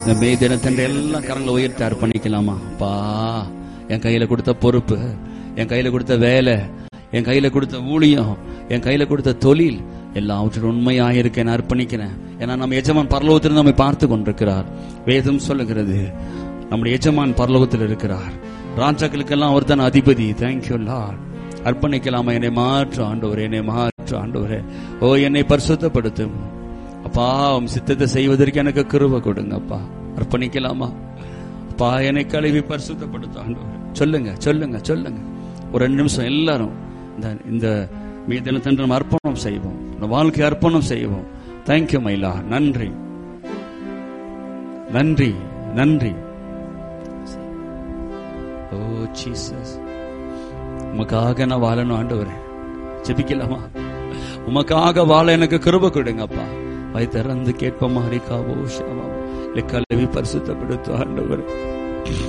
இந்த மே தினத்தன்று எல்லாம் கரங்களை உயர்த்தி அர்ப்பணிக்கலாமா அப்பா என் கையில கொடுத்த பொறுப்பு என் கையில கொடுத்த வேலை என் கையில கொடுத்த ஊழியம் என் கையில கொடுத்த தொழில் எல்லாவற்றிலும் உண்மையாக இருக்க நான் அர்ப்பணிக்கிறேன் ஏன்னா நம்ம எஜமான் பரலோகத்தில் நம்மை பார்த்து கொண்டிருக்கிறார் வேதம் சொல்லுகிறது நம்முடைய எஜமான் பரலோகத்தில் இருக்கிறார் ராஜாக்களுக்கெல்லாம் அவர் தான் அதிபதி தேங்க்யூ லார்ட் அர்ப்பணிக்கலாமா என்னை மாற்று ஆண்டவர் என்னை மாற்று ஆண்டவரே ஓ என்னை பரிசுத்தப்படுத்தும் அப்பா உம் சித்தத்தை செய்வதற்கு எனக்கு கிருப கொடுங்க அப்பா அர்ப்பணிக்கலாமா அப்பா என்னை கழுவி பரிசுத்தப்படுத்த ஆண்டவர் சொல்லுங்க சொல்லுங்க சொல்லுங்க ஒரு ரெண்டு நிமிஷம் எல்லாரும் இந்த இந்த மீ தினத்தன்று நம்ம அர்ப்பணம் செய்வோம் இந்த வாழ்க்கை அர்ப்பணம் செய்வோம் தேங்க்யூ மைலா நன்றி நன்றி நன்றி ஓ ஜீசஸ் உமக்காக நான் வாழணும் ஆண்டவரே ஜெபிக்கலாமா உமக்காக வாழ எனக்கு கிருப கொடுங்கப்பா வாய் திறந்து கேட்ப மாதிரி காவோ ஷாவா கல்வி பரிசுத்தப்படுத்து ஆண்டவர்